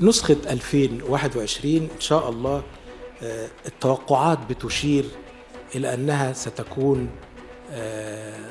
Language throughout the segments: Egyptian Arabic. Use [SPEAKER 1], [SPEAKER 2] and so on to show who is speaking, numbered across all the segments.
[SPEAKER 1] نسخة 2021 إن شاء الله آه، التوقعات بتشير إلى أنها ستكون آه،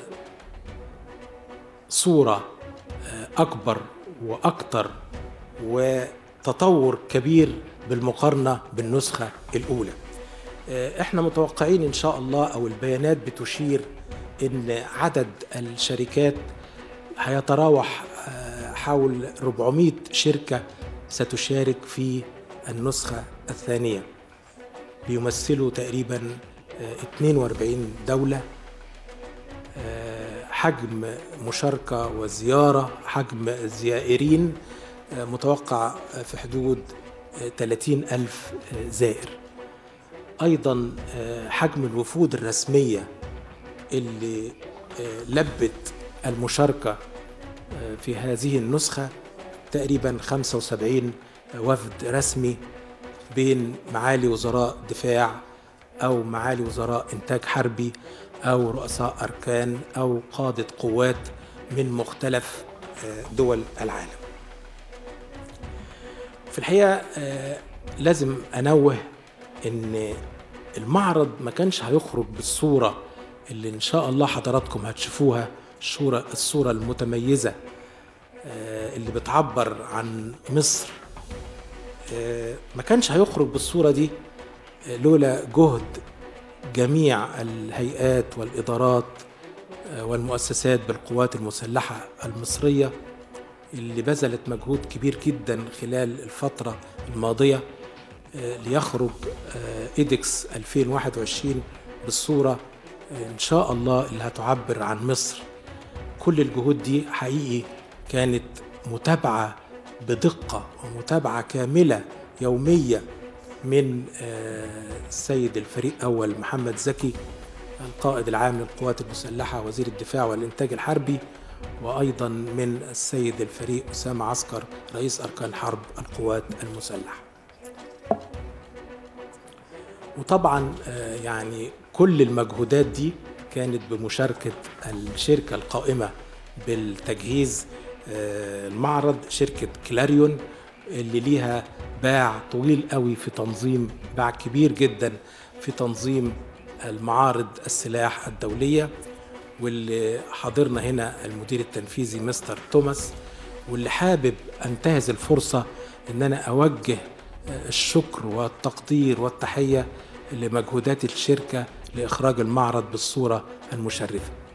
[SPEAKER 1] صورة آه، أكبر وأكثر وتطور كبير بالمقارنة بالنسخة الأولى احنا متوقعين ان شاء الله او البيانات بتشير ان عدد الشركات هيتراوح حول 400 شركة ستشارك في النسخة الثانية بيمثلوا تقريبا 42 دولة حجم مشاركة وزيارة حجم الزائرين متوقع في حدود 30 ألف زائر أيضا حجم الوفود الرسمية اللي لبت المشاركة في هذه النسخة تقريبا 75 وفد رسمي بين معالي وزراء دفاع أو معالي وزراء إنتاج حربي أو رؤساء أركان أو قادة قوات من مختلف دول العالم في الحقيقة لازم أنوه إن المعرض ما كانش هيخرج بالصورة اللي إن شاء الله حضراتكم هتشوفوها الصورة الصورة المتميزة اللي بتعبر عن مصر ما كانش هيخرج بالصورة دي لولا جهد جميع الهيئات والإدارات والمؤسسات بالقوات المسلحة المصرية اللي بذلت مجهود كبير جدا خلال الفترة الماضية ليخرج إيدكس 2021 بالصورة إن شاء الله اللي هتعبر عن مصر كل الجهود دي حقيقي كانت متابعة بدقة ومتابعة كاملة يومية من السيد الفريق أول محمد زكي القائد العام للقوات المسلحة وزير الدفاع والإنتاج الحربي وأيضا من السيد الفريق أسامة عسكر رئيس أركان حرب القوات المسلحة وطبعا يعني كل المجهودات دي كانت بمشاركة الشركة القائمة بالتجهيز المعرض شركة كلاريون اللي ليها باع طويل قوي في تنظيم باع كبير جدا في تنظيم المعارض السلاح الدولية واللي حاضرنا هنا المدير التنفيذي مستر توماس واللي حابب انتهز الفرصة ان انا اوجه الشكر والتقدير والتحية لمجهودات الشركة لإخراج المعرض بالصورة المشرفة